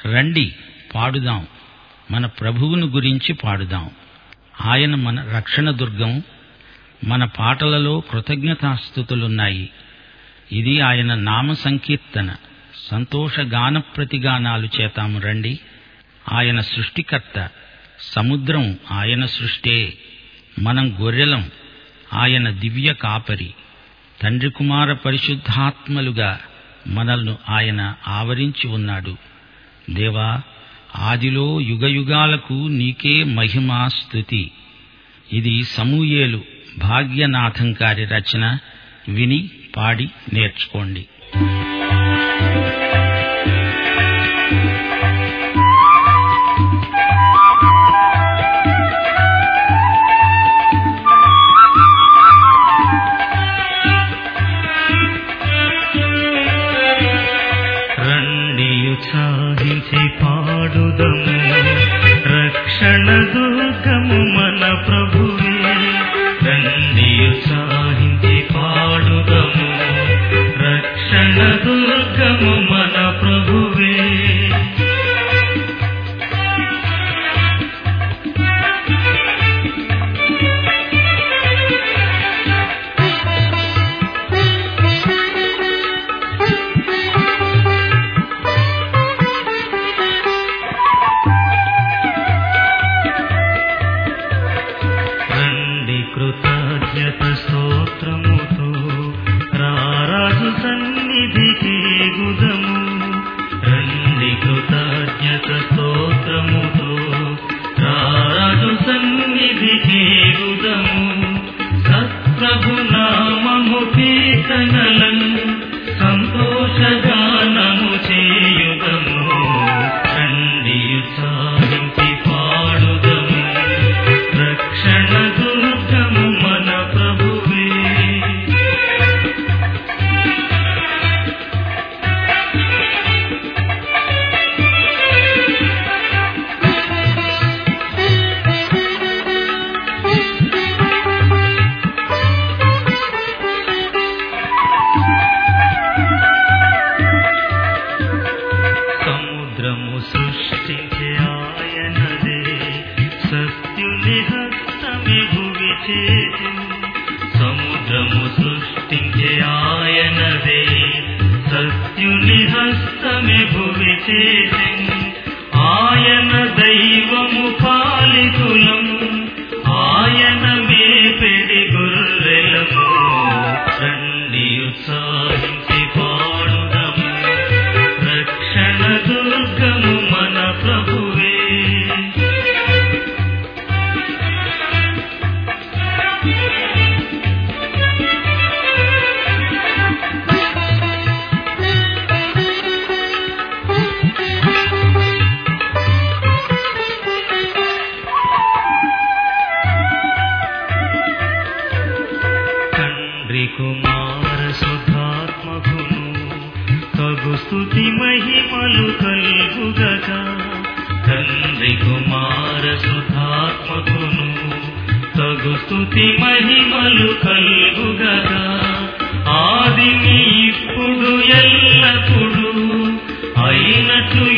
రండి పాడుదాం మన ప్రభువును గురించి పాడుదాం ఆయన మన రక్షణ దుర్గం మన పాటలలో కృతజ్ఞతాస్థుతులున్నాయి ఇది ఆయన నామ సంకీర్తన సంతోష గాన ప్రతిగానాలు చేతాము రండి ఆయన సృష్టికర్త సముద్రం ఆయన సృష్టే మనం గొర్రెలం ఆయన దివ్య కాపరి తండ్రి కుమార పరిశుద్ధాత్మలుగా మనల్ని ఆయన ఆవరించి ఉన్నాడు దేవా ఆదిలో యుగయుగాలకు నీకే మహిమా స్తుతి ఇది సమూయేలు భాగ్యనాథం గారి రచన విని పాడి నేర్చుకోండి రండి ఉత్సాహించి పాడుదము రక్షణ దుర్గము మన ప్రభువే రండి ఉత్సాహించి పాడుదము రక్షణ దుర్గము మన ప్రభువే రండి కృతజ్ఞత స్తోత్రముతో రారాజు సన్నిధికి గుదము రండి కృతజ్ఞత స్తోత్రముతో రారాజు సన్నిధికి గుదము సత్ప్రభు నామము కీర్తనలను సంతోషగానము చేయుదము రండి ఉత్సాహించి పాడుదము రక్షణ దుర్గము మన ప్రభువే సముద్రము సృష్టించే ఆయనదే సత్యుని హస్తమి భువి చేసెను సముద్రము సృష్టించే ఆయనదే సత్యుని హస్తమి భువి చేసెను ఆయన దైవము పాలితులము ఆయన మేపెడి గొర్రెలము రండి ఉత్సాహించి పాడుదము రక్షణ దుర్గము మన ప్రభువే తండ్రి కుమార సుధాత్మకును తగు స్థుతి మహిమలు కల్గుగగా తండ్రి కుమార సుధాత్మకును తగు స్థుతి మహిమలు కల్గుగగా ఆదిని ఇప్పుడు ఎల్లప్పుడు అయినట్లు